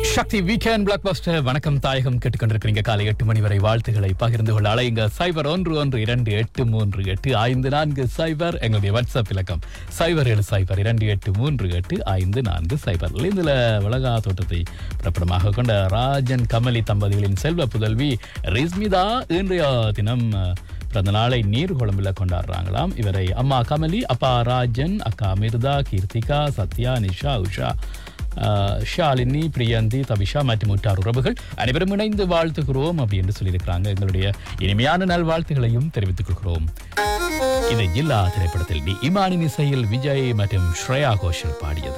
சக்தி weekend black Bastar வணக்கம் தாயகம் கேட்டுக்கொண்டிருக்கிறீங்க காலை எட்டு மணி வரை வாழ்த்துக்களை பகிர்ந்து கொள்ள அலையுங்க சைபர் ஒன்று ஒன்று இரண்டு எட்டு மூன்று எட்டு ஐந்து நான்கு சைபர் எங்களுடைய வாட்ஸ்அப் இலக்கம் சைபர் ஏழு சைபர் இரண்டு எட்டு மூன்று எட்டு ஐந்து நான்கு சைபர் இதில் உலகா தோட்டத்தை பிறப்பிடமாக கொண்ட ராஜன் கமலி தம்பதிகளின் செல்வ புதல்வி ரிஸ்மிதா இன்றைய தினம் அஹ், பிறந்த நாளை நீர்குழம்பில் கொண்டாடுறாங்களாம் இவரை அம்மா கமலி அப்பா ராஜன் அக்கா மிர்தா கீர்த்திகா சத்யா நிஷா உஷா ஆஹ், ஷாலினி பிரியந்தி தபிஷா மற்றும் உற்றார் உறவுகள் அனைவரும் இணைந்து வாழ்த்துகிறோம் அப்படின்னு சொல்லியிருக்கிறாங்க எங்களுடைய இனிமையான நல்வாழ்த்துகளையும் தெரிவித்துக் கொள்கிறோம் இது ஜில்லா திரைப்படத்தில் டி இமானின் இசையில் விஜய் மற்றும் ஸ்ரேயா கோஷல் பாடியது